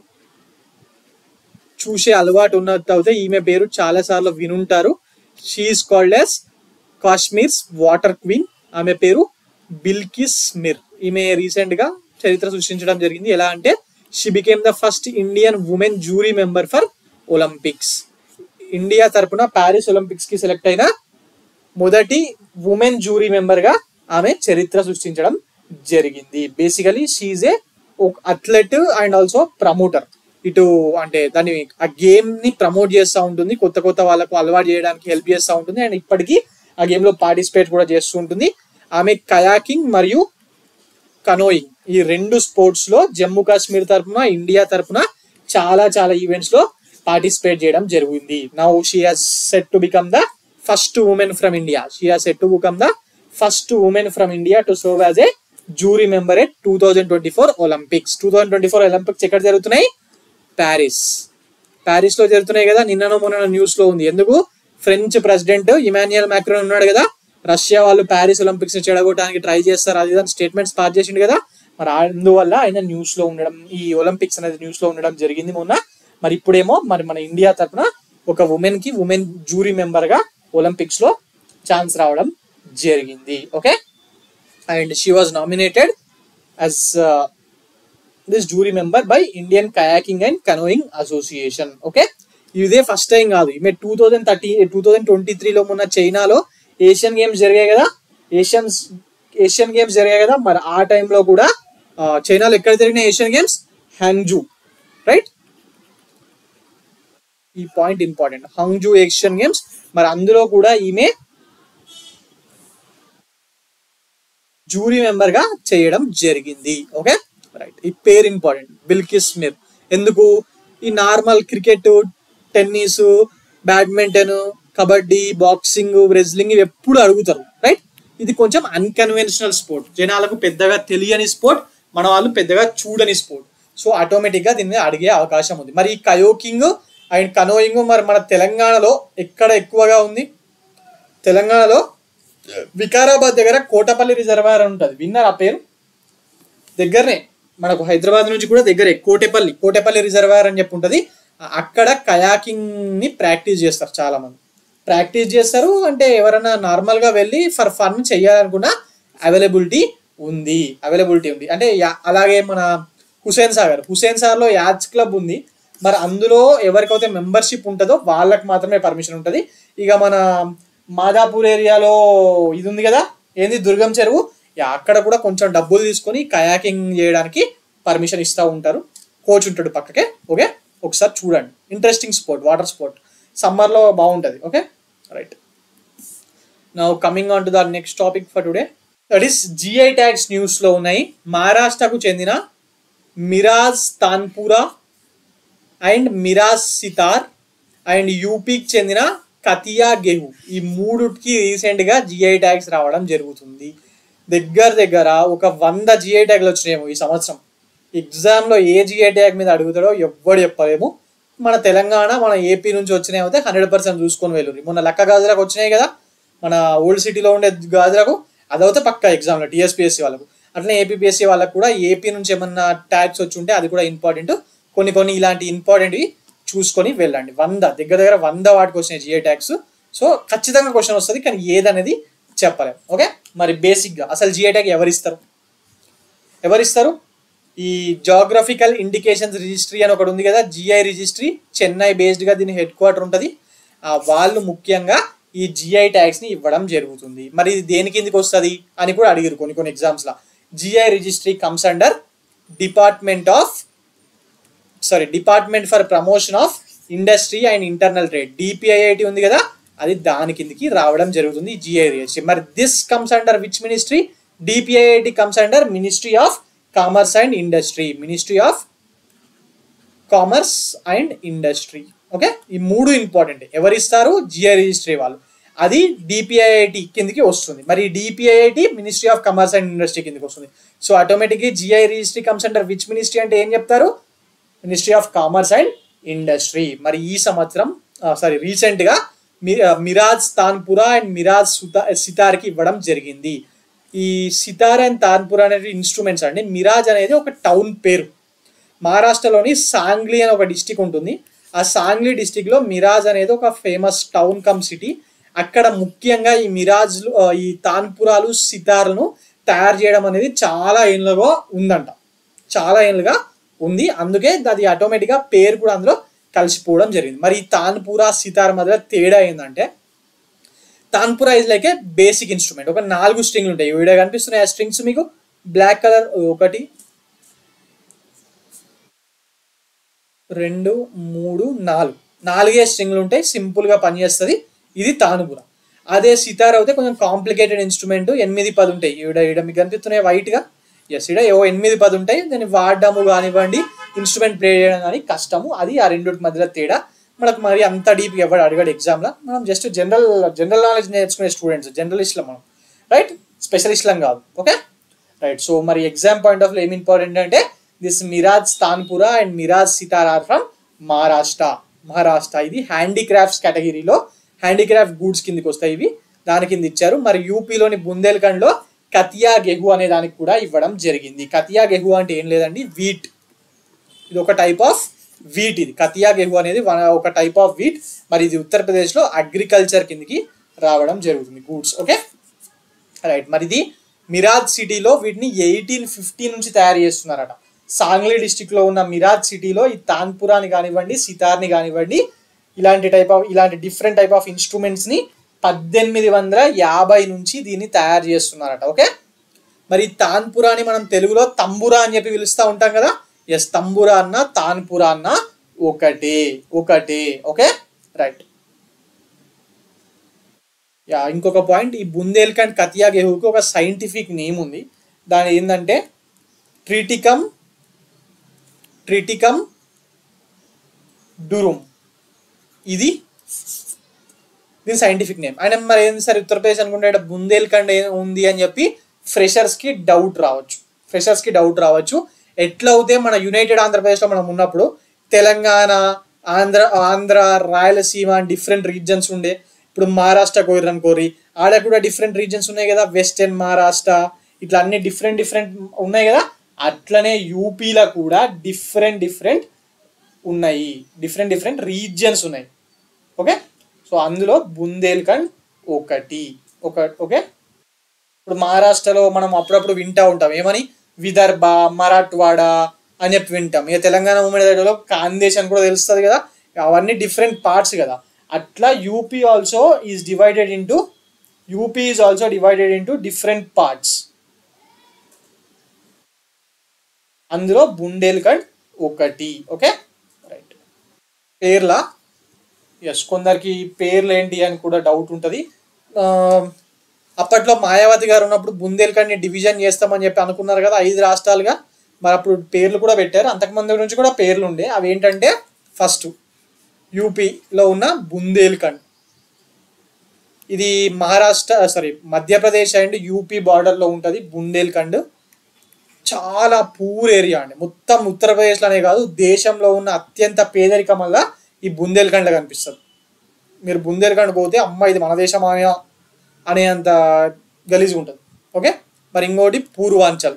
చూసే అలవాటు ఉన్నట్టు అయితే ఈమె పేరు చాలా సార్లు వినుంటారు she is called as Kashmir's water queen ఆమె పేరు బిల్కిస్ మిర్ ఈమె రీసెంట్ గా చరిత్ర సృష్టించడం జరిగింది ఎలా అంటే she became the first Indian women jury member for Olympics India తరపున ప్యారిస్ ఒలింపిక్స్ కి సెలెక్ట్ అయిన మొదటి ఉమెన్ జూరీ మెంబర్ గా ఆమె చరిత్ర సృష్టించడం జరిగింది basically she's a athlete and also promoter ఇటు అంటే దాన్ని ఆ గేమ్ ని ప్రమోట్ చేస్తూ ఉంటుంది కొత్త కొత్త వాళ్ళకు అలవాటు చేయడానికి హెల్ప్ చేస్తూ ఉంటుంది అండ్ ఇప్పటికీ ఆ గేమ్ లో పార్టిసిపేట్ కూడా చేస్తూ ఉంటుంది ఆమె కయాకింగ్ మరియు కనోయింగ్ ఈ రెండు స్పోర్ట్స్ లో జమ్మూ కాశ్మీర్ తరపున ఇండియా తరపున చాలా చాలా ఈవెంట్స్ లో పార్టిసిపేట్ చేయడం జరిగింది now she has set to become the first women from India she has set to become the first women from India to serve as a jury member at two thousand twenty four Olympics two thousand twenty four Olympics ఎక్కడ జరుగుతున్నాయి Paris Paris లో జరుగుతున్నాయి కదా నిన్ననో మొన్న news లో ఉంది ఎందుకు ఫ్రెంచ్ ప్రెసిడెంట్ ఇమాన్యుయల్ మ్యాక్రోన్ ఉన్నాడు కదా రష్యా వాళ్ళు ప్యారిస్ ఒలింపిక్స్ ని చెడగొట్టడానికి ట్రై చేస్తారు అది దాని స్టేట్మెంట్స్ పాస్ చేసిండు కదా మరి అందువల్ల ఆయన న్యూస్ లో ఉండడం ఈ ఒలింపిక్స్ అనేది న్యూస్ లో ఉండడం జరిగింది మొన్న మరి ఇప్పుడేమో మరి మన ఇండియా తరఫున ఒక ఉమెన్ కి ఉమెన్ జూరీ మెంబర్ గా ఒలింపిక్స్ లో ఛాన్స్ రావడం జరిగింది okay and she was nominated as this jury member by Indian kayaking and canoeing association okay ఇదే ఫస్ట్ టైం కాదు ఈమె two thousand thirty two thousand twenty త్రీలో మొన్న చైనాలో ఏషియన్ గేమ్స్ జరిగాయి కదా ఏషియన్స్ ఏషియన్ గేమ్స్ జరిగాయి కదా మరి ఆ టైంలో కూడా ఆ, చైనాలో ఎక్కడ జరిగిన ఏషియన్ గేమ్స్ హ్యాంగ్జూ రైట్ ఈ point important Hangzhou Asian Games మరి అందులో కూడా ఈమె జూరీ మెంబర్ గా చేయడం జరిగింది ఓకే రైట్ ఈ పేరు ఇంపార్టెంట్ బిల్కిస్ మిర్ ఎందుకు ఈ normal cricket tennis badminton kabaddi boxing wrestling ఇవి ఎప్పుడు అడుగుతారు రైట్ ఇది కొంచెం అన్కన్వెన్షనల్ స్పోర్ట్ జనాలకు పెద్దగా తెలియని స్పోర్ట్ మన వాళ్ళు పెద్దగా చూడని స్పోర్ట్ సో ఆటోమేటిక్ గా దీన్ని అడిగే అవకాశం ఉంది మరి ఈ కయోకింగ్ అండ్ కనోయింగ్ మరి మన తెలంగాణలో ఎక్కడ ఎక్కువగా ఉంది తెలంగాణలో వికారాబాద్ దగ్గర కోటపల్లి రిజర్వాయర్ అని ఉంటుంది విన్నారు ఆ పేరు దగ్గరనే మనకు హైదరాబాద్ నుంచి కూడా దగ్గరే కోటేపల్లి కోటేపల్లి రిజర్వాయర్ అని చెప్పి ఉంటుంది అక్కడ కయాకింగ్ ని ప్రాక్టీస్ చేస్తారు చాలా మంది ప్రాక్టీస్ చేస్తారు అంటే ఎవరైనా నార్మల్ గా వెళ్ళి ఫర్ ఫన్ చేయాలనుకున్నా అవైలబిలిటీ ఉంది అవైలబిలిటీ ఉంది అంటే యా- అలాగే మన హుసేన్ సాగర్ హుసేన్ సాగర్ లో యాచ్ క్లబ్ ఉంది మరి అందులో ఎవరికైతే మెంబర్షిప్ ఉంటుందో వాళ్ళకి మాత్రమే పర్మిషన్ ఉంటుంది ఇక మన మాదాపూర్ ఏరియాలో ఇది ఉంది కదా ఏంది దుర్గం చెరువు యా, అక్కడ కూడా కొంచెం డబ్బులు తీసుకొని కయాకింగ్ చేయడానికి పర్మిషన్ ఇస్తూ ఉంటారు కోచ్ ఉంటాడు పక్కకే ఓకే ఒకసారి చూడండి ఇంట్రెస్టింగ్ స్పోర్ట్ వాటర్ స్పోర్ట్ సమ్మర్లో బాగుంటుంది okay right now coming on to the next topic for today that is GI tags న్యూస్లో ఉన్నాయి మహారాష్ట్రకు చెందిన మిరాజ్ తాన్పురా అండ్ మిరాజ్ సితార్ అండ్ యూపీకి చెందిన కతియా గెహు ఈ మూడుకి రీసెంట్గా జిఐ ట్యాగ్స్ రావడం జరుగుతుంది దగ్గర దగ్గర ఒక వంద జిఐ ట్యాగ్లు వచ్చినాయేమో ఈ సంవత్సరం ఎగ్జామ్లో ఏ జిఐ ట్యాగ్ మీద అడుగుతాడో ఎవ్వడు చెప్పలేము మన తెలంగాణ మన ఏపీ నుంచి వచ్చినాయి అయితే హండ్రెడ్ పర్సెంట్ చూసుకొని వెళ్ళరు మొన్న లక్క గాజులకు వచ్చినాయి కదా మన ఓల్డ్ సిటీలో ఉండే గాజులకు అదైతే పక్క ఎగ్జామ్లో టీఎస్పీఎస్సీ వాళ్ళకు అట్లనే ఏపీపీఎస్సీ వాళ్ళకు కూడా ఏపీ నుంచి ఏమన్నా ట్యాగ్స్ వచ్చి ఉంటే అది కూడా ఇంపార్టెంట్ కొన్ని కొన్ని ఇలాంటి ఇంపార్టెంట్వి చూసుకొని వెళ్ళండి వంద దగ్గర దగ్గర వంద వాటికి వచ్చినాయి జిఏ ట్యాగ్స్ సో ఖచ్చితంగా క్వశ్చన్ వస్తుంది కానీ ఏదనేది చెప్పలేం ఓకే మరి బేసిక్గా అసలు జిఏ ట్యాగ్ ఎవరిస్తారు ఎవరిస్తారు ఈ జాగ్రఫికల్ ఇండికేషన్స్ రిజిస్ట్రీ అని ఒకటి ఉంది కదా జిఐ రిజిస్ట్రీ చెన్నై బేస్డ్గా దీని హెడ్ క్వార్టర్ ఉంటుంది ఆ వాళ్ళు ముఖ్యంగా ఈ జిఐ ట్యాగ్స్ని ఇవ్వడం జరుగుతుంది మరి ఇది దేని కిందకి వస్తుంది అని కూడా అడిగారు కొన్ని కొన్ని ఎగ్జామ్స్లో GI registry comes under department of sorry department for promotion of industry and internal trade DPIIT ఉంది కదా అది దాని కిందకి రావడం జరుగుతుంది జిఐ రిజిస్ట్రీ మరి this comes under which ministry DPIIT comes under ministry of commerce and industry ministry of commerce and industry okay ఈ మూడు ఇంపార్టెంట్ ఎవరిస్తారు జిఐ రిజిస్ట్రీ వాళ్ళు అది డిపిఐఐటి కిందకి వస్తుంది మరి DPIIT ministry of commerce and industry కిందకి వస్తుంది సో ఆటోమేటిక్గా GI registry comes under which ministry అంటే ఏం చెప్తారు ministry of commerce and industry మరి ఈ సంవత్సరం సారీ రీసెంట్గా మిరాజ్ తాన్పురా అండ్ మిరాజ్ సుతా సితార్కి ఇవ్వడం జరిగింది ఈ సితార్ అండ్ తాన్పురా అనేవి ఇన్స్ట్రుమెంట్స్ అండి మిరాజ్ అనేది ఒక టౌన్ పేరు మహారాష్ట్రలోని సాంగ్లీ అని ఒక డిస్టిక్ ఉంటుంది ఆ సాంగ్లీ డిస్టిక్లో మిరాజ్ అనేది ఒక ఫేమస్ టౌన్ కమ్ సిటీ అక్కడ ముఖ్యంగా ఈ మిరాజ్ ఈ తాన్పురాలు సితార్లను తయారు చేయడం అనేది చాలా ఏళ్ళుగా ఉందంట చాలా ఏళ్ళుగా ఉంది అందుకే అది ఆటోమేటిక్గా పేరు కూడా అందులో కలిసిపోవడం జరిగింది మరి ఈ తాన్పురా సితార్ మధ్య తేడా ఏంటంటే tanpura is like a basic instrument ఒక నాలుగు స్ట్రింగ్లు ఉంటాయి వీడియో కనిపిస్తున్నాయి ఆ స్ట్రింగ్స్ మీకు బ్లాక్ కలర్ ఒకటి రెండు మూడు నాలుగు నాలుగే స్ట్రింగ్లు ఉంటాయి సింపుల్గా పనిచేస్తుంది ఇది తానుపుర అదే సితార్ అయితే కొంచెం కాంప్లికేటెడ్ ఇన్స్ట్రుమెంట్ ఎనిమిది పది ఉంటాయి ఈడ ఈడ మీకు కనిపిస్తున్నాయి వైట్గా ఎస్ ఈడ ఏవో ఎనిమిది పది ఉంటాయి దాన్ని వాడడము కానివ్వండి ఇన్స్ట్రుమెంట్ ప్లే చేయడం కానీ కష్టము అది ఆ రెండింటి మధ్యలో తేడా మనకు మరి అంత డీప్ ఎవరు అడిగాడు ఎగ్జామ్లో మనం జస్ట్ జనరల్ జనరల్ నాలెడ్జ్ నేర్చుకునే స్టూడెంట్స్ జనరలిస్ట్లో మనం రైట్ స్పెషలిస్ట్లం కాదు ఓకే రైట్ సో మరి ఎగ్జామ్ పాయింట్ ఆఫ్ ఏం ఇంపార్టెంట్ అంటే this Miraj tanpura and Miraj sitar are from Maharashtra Maharashtra ఇది హ్యాండీక్రాఫ్ట్స్ కేటగిరీలో హ్యాండీక్రాఫ్ట్ గూడ్స్ కిందకి వస్తాయి ఇవి దాని కింద ఇచ్చారు మరి యూపీలోని బుందేల్ఖండ్లో కతియా గెహు అనే దానికి కూడా ఇవ్వడం జరిగింది కతియా గెహు అంటే ఏం లేదండి వీట్ ఇది ఒక టైప్ ఆఫ్ వీట్ ఇది కతియా గెహు అనేది వన- ఒక టైప్ ఆఫ్ వీట్ మరి ఇది ఉత్తరప్రదేశ్లో అగ్రికల్చర్ కిందకి రావడం జరుగుతుంది గూడ్స్ ఓకే రైట్ మరి ఇది మిరాజ్ సిటీలో వీటిని ఎయిటీన్ ఫిఫ్టీ నుంచి తయారు చేస్తున్నారట సాంగ్లీ డిస్టిక్లో ఉన్న మిరాజ్ సిటీలో ఈ తాన్పురాని కానివ్వండి సితార్ని కానివ్వండి ఇలాంటి టైప్ ఆఫ్ ఇలాంటి డిఫరెంట్ టైప్ ఆఫ్ ఇన్స్ట్రుమెంట్స్ని పద్దెనిమిది వందల యాభై నుంచి దీన్ని తయారు చేస్తున్నారట ఓకే మరి ఈ తాన్పురాని మనం తెలుగులో తంబురా అని చెప్పి పిలుస్తూ ఉంటాం కదా ఎస్ తంబురా అన్న తాన్పురా అన్న ఒకటే ఒకటే ఓకే రైట్ యా ఇంకొక పాయింట్ ఈ బుందేల్ఖండ్ కతియా గెహూకి ఒక సైంటిఫిక్ నేమ్ ఉంది దాని ఏంటంటే ట్రిటికమ్ ట్రిటికమ్ డురుమ్ ఇది దీని సైంటిఫిక్ నేమ్ ఆయన మరి ఏంది సార్ ఉత్తరప్రదేశ్ అనుకుంటే ఇక్కడ బుందేల్ఖండ్ ఏ- ఉంది అని చెప్పి ఫ్రెషర్స్ కి డౌట్ రావచ్చు ఫ్రెషర్స్ కి డౌట్ రావచ్చు ఎట్లా అవుతే మన యునైటెడ్ ఆంధ్రప్రదేశ్లో మనం ఉన్నప్పుడు తెలంగాణ ఆంధ్ర ఆంధ్ర రాయలసీమ డిఫరెంట్ రీజన్స్ ఉండే ఇప్పుడు మహారాష్ట్ర కోరిరని కోరి ఆడ కూడా డిఫరెంట్ రీజన్స్ ఉన్నాయి కదా వెస్టర్న్ మహారాష్ట్ర ఇట్లా అన్ని డిఫరెంట్ డిఫరెంట్ ఉన్నాయి కదా అట్లనే యూపీలో కూడా డిఫరెంట్ డిఫరెంట్ ఉన్నాయి డిఫరెంట్ డిఫరెంట్ రీజియన్స్ ఉన్నాయి ఓకే సో అందులో బుందేల్ఖండ్ ఒకటి ఒక ఓకే ఇప్పుడు మహారాష్ట్రలో మనం అప్పుడప్పుడు వింటా ఉంటాం ఏమని విదర్భ మరాఠ్వాడ అని చెప్పి వింటాం ఇక తెలంగాణ మూమెంట్ దగ్గరలో కాందేశ్ అని కూడా తెలుస్తుంది కదా అవన్నీ డిఫరెంట్ పార్ట్స్ కదా అట్లా UP also is divided into UP is also divided into different parts అందులో బుండేల్ఖండ్ ఒకటి ఓకే రైట్ పేర్ల ఎస్ కొందరికి పేర్లు ఏంటి అని కూడా డౌట్ ఉంటుంది అప్పట్లో మాయావతి గారు ఉన్నప్పుడు బుందేల్ఖండ్ని డివిజన్ చేస్తామని చెప్పి అనుకున్నారు కదా ఐదు రాష్ట్రాలుగా మరి అప్పుడు పేర్లు కూడా పెట్టారు అంతకుముందు నుంచి కూడా పేర్లు ఉండే అవి ఏంటంటే ఫస్ట్ యూపీలో ఉన్న బుందేల్ఖండ్ ఇది Maharashtra sorry Madhya Pradesh and UP బార్డర్లో ఉంటుంది బుందేల్ఖండ్ చాలా పూర్ ఏరియా అండి మొత్తం ఉత్తరప్రదేశ్లోనే కాదు దేశంలో ఉన్న అత్యంత పేదరికం వల్ల ఈ బుందేల్ఖండ్లో కనిపిస్తుంది మీరు బుందేల్ఖండ్ పోతే అమ్మ ఇది మన దేశం అనేంత గలీజ్ ఉంటుంది ఓకే మరి ఇంకోటి పూర్వాంచల్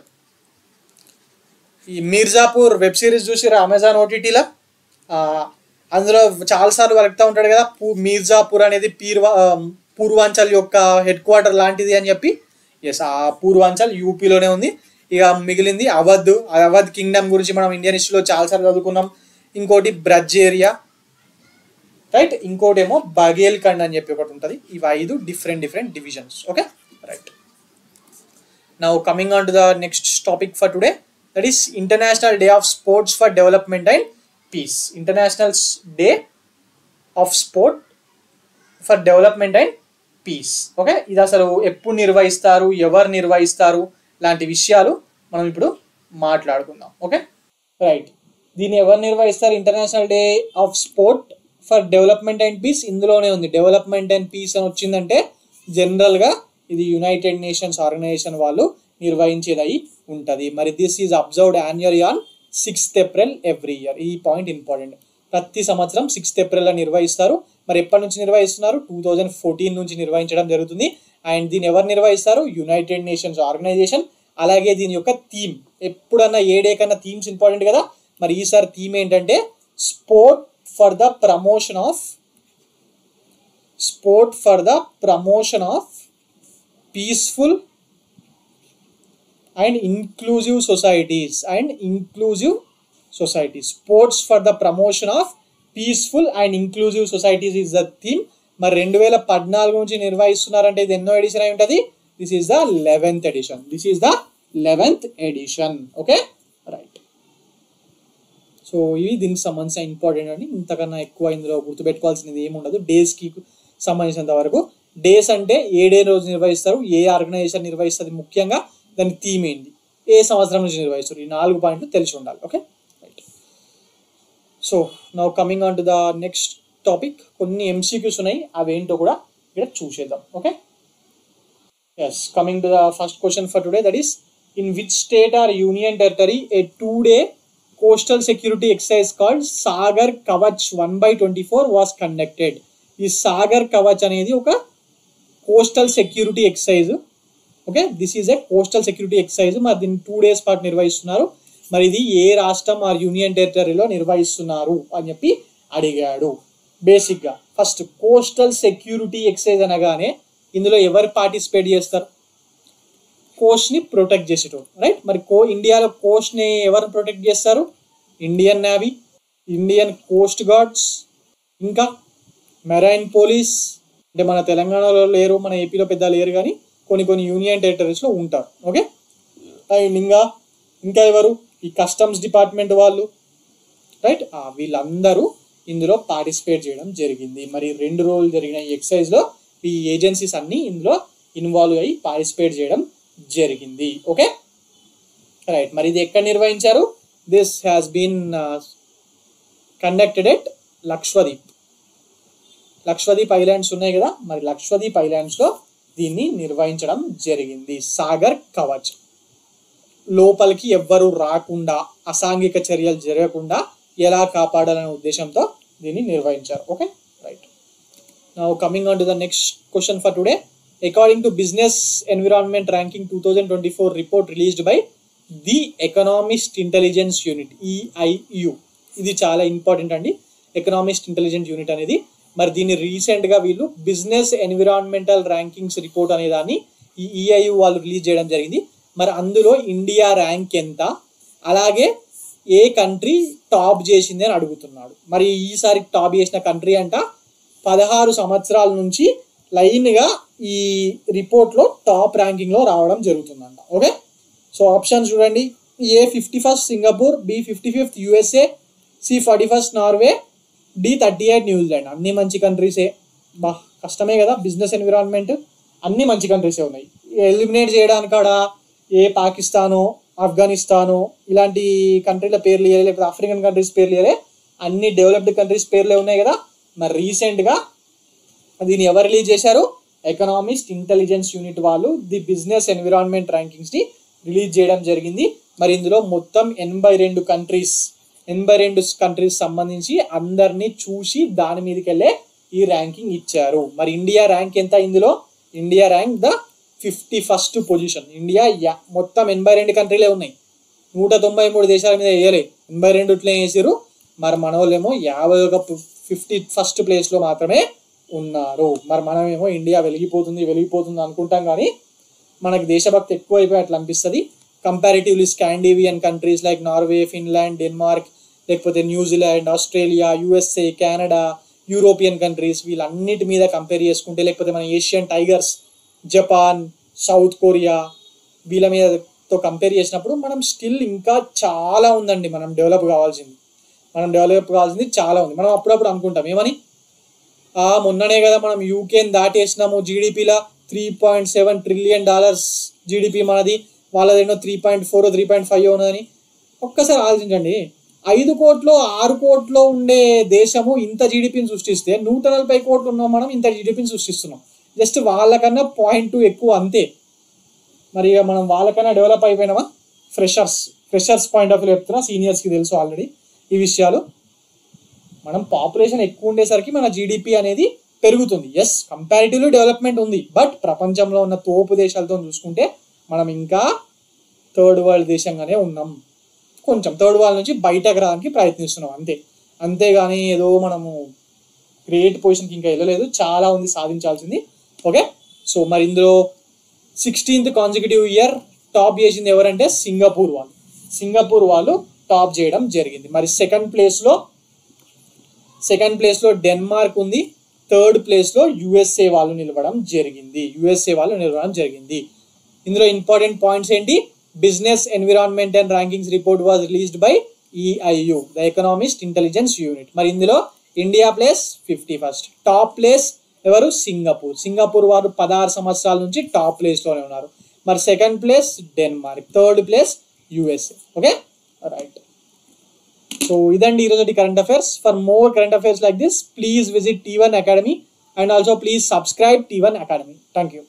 ఈ మీర్జాపూర్ వెబ్ సిరీస్ చూసిరా అమెజాన్ ఓటీటీలో అందులో చాలాసార్లు వెళ్తూ ఉంటాడు కదా పూ మీర్జాపూర్ అనేది పీర్వా ఆ, పూర్వాంచల్ యొక్క హెడ్ క్వార్టర్ లాంటిది అని చెప్పి ఎస్ ఆ పూర్వాంచల్ యూపీలోనే ఉంది ఇక మిగిలింది అవధ్ ఆ అవధ్ కింగ్డమ్ గురించి మనం ఇండియన్ హిస్టరీలో చాలాసార్లు చదువుకున్నాం ఇంకోటి బ్రజ్ ఏరియా రైట్ ఇంకోటి ఏమో బగేల్ఖండ్ అని చెప్పి ఒకటి ఉంటుంది ఇవి ఐదు different different divisions okay right now coming on to the next topic for today that is international day of sports for development and peace international day of sport for development and peace okay ఇది అసలు ఎప్పుడు నిర్వహిస్తారు ఎవరు నిర్వహిస్తారు లాంటి విషయాలు మనం ఇప్పుడు మాట్లాడుకుందాం ఓకే రైట్ దీన్ని ఎవరు నిర్వహిస్తారు international day of sport for development and peace ఇందులోనే ఉంది డెవలప్మెంట్ అండ్ పీస్ అని వచ్చిందంటే జనరల్గా ఇది యునైటెడ్ నేషన్స్ ఆర్గనైజేషన్ వాళ్ళు నిర్వహించేది అయి ఉంటుంది మరి this is observed annual on sixth April every year ఈ పాయింట్ ఇంపార్టెంట్ ప్రతి సంవత్సరం సిక్స్త్ ఏప్రిల్లో నిర్వహిస్తారు మరి ఎప్పటి నుంచి నిర్వహిస్తున్నారు టూ థౌజండ్ ఫోర్టీన్ నుంచి నిర్వహించడం జరుగుతుంది అండ్ దీన్ని ఎవరు నిర్వహిస్తారు యునైటెడ్ నేషన్స్ ఆర్గనైజేషన్ అలాగే దీని యొక్క థీమ్ ఎప్పుడన్నా ఏ డే కన్నా థీమ్స్ ఇంపార్టెంట్ కదా మరి ఈసారి థీమ్ ఏంటంటే sport for the promotion of sport for the promotion of peaceful and inclusive societies and inclusive societies sports for the promotion of peaceful and inclusive societies is the theme మరి రెండు వేల పద్నాలుగు నుంచి నిర్వహిస్తున్నారంటే ఇది ఎన్నో ఎడిషన్ అయి ఉంటుంది this is the eleventh edition this is the eleventh edition okay right so ఇవి దీనికి సంబంధించిన ఇంపార్టెంట్ అని ఇంతకన్నా ఎక్కువ ఇందులో గుర్తుపెట్టుకోవాల్సినది ఏమి ఉండదు డేస్కి సంబంధించినంత వరకు డేస్ అంటే ఏ డే రోజు నిర్వహిస్తారు ఏ ఆర్గనైజేషన్ నిర్వహిస్తుంది ముఖ్యంగా దాని థీమ్ ఏంటి ఏ సంవత్సరం నుంచి నిర్వహిస్తారు ఈ నాలుగు పాయింట్లు తెలిసి ఉండాలి okay right so now coming on to the next topic కొన్ని ఎంసీక్యూస్ ఉన్నాయి అవేంటో కూడా ఇక్కడ చూసేద్దాం okay yes coming to the first question for today that is in which state or union territory a two day coastal security exercise called Sagar Kavach one by twenty four was conducted ఈ సాగర్ కవచ్ అనేది ఒక coastal security exercise okay this is a coastal security exercise మరి దీన్ని two days పాటు నిర్వహిస్తున్నారు మరి ఇది ఏ రాష్ట్రం ఆర్ యూనియన్ టెరిటరీలో నిర్వహిస్తున్నారు అని చెప్పి అడిగాడు బేసిక్గా ఫస్ట్ కోస్టల్ సెక్యూరిటీ ఎక్సైజ్ అనగానే ఇందులో ఎవరు పార్టిసిపేట్ చేస్తారు కోస్ట్ని ప్రొటెక్ట్ చేసేటోడు రైట్ మరి కో ఇండియాలో కోస్ట్ని ఎవరు ప్రొటెక్ట్ చేస్తారు Indian navy Indian coast guards ఇంకా మెరైన్ పోలీస్ అంటే మన తెలంగాణలో లేరు మన ఏపీలో పెద్ద లేరు కానీ కొన్ని కొన్ని యూనియన్ టెరిటరీస్లో ఉంటారు ఓకే అండ్ ఇంకా ఇంకా ఎవరు ఈ కస్టమ్స్ డిపార్ట్మెంట్ వాళ్ళు రైట్ వీళ్ళందరూ ఇందులో పార్టిసిపేట్ చేయడం జరిగింది మరి రెండు రోజులు జరిగిన ఈ ఎక్సర్సైజ్ లో ఈ ఏజెన్సీస్ అన్ని ఇందులో ఇన్వాల్వ్ అయ్యి పార్టిసిపేట్ చేయడం జరిగింది ఓకే రైట్ మరి ఇది ఎక్కడ నిర్వహించారు this has been conducted at Lakshadweep Lakshadweep islands ఉన్నాయి కదా మరి లక్ష్వదీప్ ఐలాండ్స్ లో దీన్ని నిర్వహించడం జరిగింది సాగర్ కవచ్ లోపలికి ఎవ్వరు రాకుండా అసాంఘిక చర్యలు జరగకుండా ఎలా కాపాడాలనే ఉద్దేశంతో దీన్ని నిర్వహించారు okay right now coming on to the next question for today according to business environment ranking two thousand twenty four report released by the economist intelligence unit EIU ఇది చాలా ఇంపార్టెంట్ అండి ఎకనామిస్ట్ ఇంటెలిజెన్స్ యూనిట్ అనేది మరి దీన్ని recent గా వీళ్ళు business environmental rankings report అనే దాన్ని ఈ ఈఐయు వాళ్ళు రిలీజ్ చేయడం జరిగింది మరి అందులో ఇండియా ర్యాంక్ ఎంత అలాగే ఏ కంట్రీ టాప్ చేసింది అని అడుగుతున్నాడు మరి ఈసారి టాప్ చేసిన కంట్రీ అంట పదహారు సంవత్సరాల నుంచి లైన్ గా ఈ రిపోర్ట్ లో టాప్ ర్యాంకింగ్ లో రావడం జరుగుతుందంట ఓకే సో ఆప్షన్స్ చూడండి A fifty first Singapore B fifty fifth USA C forty first Norway D thirty eight New Zealand అన్ని మంచి కంట్రీసే బా కష్టమే కదా బిజినెస్ ఎన్విరాన్మెంట్ అన్ని మంచి కంట్రీసే ఉన్నాయి ఎలిమినేట్ చేయడానికి కాడ ఏ పాకిస్తాను ఆఫ్ఘనిస్తాను ఇలాంటి కంట్రీల పేర్లు ఇయ్యలే లేకపోతే ఆఫ్రికన్ కంట్రీస్ పేర్లు ఇయ్యలే అన్ని డెవలప్డ్ కంట్రీస్ పేర్లే ఉన్నాయి కదా మరి రీసెంట్గా దీన్ని ఎవరు రిలీజ్ చేశారు ఎకనామిస్ట్ ఇంటెలిజెన్స్ యూనిట్ వాళ్ళు ది బిజినెస్ ఎన్విరాన్మెంట్ ర్యాంకింగ్స్ ని రిలీజ్ చేయడం జరిగింది మరి ఇందులో మొత్తం ఎనభై రెండు కంట్రీస్ ఎనభై రెండు కంట్రీస్ సంబంధించి అందరినీ చూసి దాని మీదకి వెళ్ళే ఈ ర్యాంకింగ్ ఇచ్చారు మరి ఇండియా ర్యాంక్ ఎంత ఇందులో India rank the fifty first position India యా- మొత్తం ఎనభై రెండు కంట్రీలే ఉన్నాయి నూట తొంభై మూడు దేశాల మీద వేయలే ఎనభై రెండు ఇట్లే వేసారు మరి మన వాళ్ళేమో యాభై ఒక ఫిఫ్టీ ఫస్ట్ ప్లేస్ లో మాత్రమే ఉన్నారు మరి మనమేమో ఇండియా వెలిగిపోతుంది వెలిగిపోతుంది అనుకుంటాం కానీ మనకి దేశభక్తి ఎక్కువ అయిపోయి అట్లా అనిపిస్తుంది comparatively Scandinavian countries like Norway Finland Denmark లేకపోతే New Zealand Australia USA Canada European countries వీళ్ళన్నిటి మీద కంపేర్ చేసుకుంటే లేకపోతే మన Asian tigers Japan South Korea వీళ్ళ మీదతో కంపేర్ చేసినప్పుడు మనం స్టిల్ ఇంకా చాలా ఉందండి మనం డెవలప్ కావాల్సింది మనం డెవలప్ కావాల్సింది చాలా ఉంది మనం అప్పుడప్పుడు అనుకుంటాం ఏమని ఆ మొన్ననే కదా మనం యూకేని దాటేసినాము జీడిపిలా three point seven trillion dollars GDP మనది వాళ్ళదేనో three point four three point five ఉన్నదని ఒక్కసారి ఆలోచించండి ఐదు కోట్లు ఆరు కోట్లు ఉండే దేశము ఇంత జీడిపిని సృష్టిస్తే నూట నలభై కోట్లు ఉన్నాం మనం ఇంత జీడిపిని సృష్టిస్తున్నాం జస్ట్ వాళ్ళకన్నా పాయింట్ టూ ఎక్కువ అంతే మరి ఇక మనం వాళ్ళకన్నా డెవలప్ అయిపోయినామా freshers freshers point of view చెప్తున్నా సీనియర్స్కి తెలుసు ఆల్రెడీ ఈ విషయాలు మనం పాపులేషన్ ఎక్కువ ఉండేసరికి మన జీడిపి అనేది పెరుగుతుంది ఎస్ కంపారిటివ్లీ డెవలప్మెంట్ ఉంది బట్ ప్రపంచంలో ఉన్న తోపు దేశాలతో చూసుకుంటే మనం ఇంకా థర్డ్ వరల్డ్ దేశంగానే ఉన్నాం కొంచెం థర్డ్ వరల్డ్ నుంచి బయటకు రావడానికి ప్రయత్నిస్తున్నాం అంతే అంతేగాని ఏదో మనము గ్రేట్ పొజిషన్కి ఇంకా వెళ్ళలేదు చాలా ఉంది సాధించాల్సింది ఓకే సో మరి ఇందులో సిక్స్టీన్త్ కాన్సిక్యూటివ్ ఇయర్ టాప్ చేసింది ఎవరంటే సింగపూర్ వాళ్ళు సింగపూర్ వాళ్ళు టాప్ చేయడం జరిగింది మరి సెకండ్ ప్లేస్లో సెకండ్ ప్లేస్లో డెన్మార్క్ ఉంది థర్డ్ ప్లేస్లో యుఎస్ఏ వాళ్ళు నిలవడం జరిగింది యుఎస్ఏ వాళ్ళు నిలవడం జరిగింది ఇందులో ఇంపార్టెంట్ పాయింట్స్ ఏంటి business environment and rankings report was released by EIU the economist intelligence unit మరి ఇందులో India place fifty first top place ఎవరు సింగపూర్ సింగపూర్ వారు పదహారు సంవత్సరాల నుంచి టాప్ ప్లేస్లోనే ఉన్నారు మరి second place Denmark third place USA okay right so ఇదండి ఈరోజు current affairs for more current affairs like this please visit T one academy and also please subscribe T one academy thank you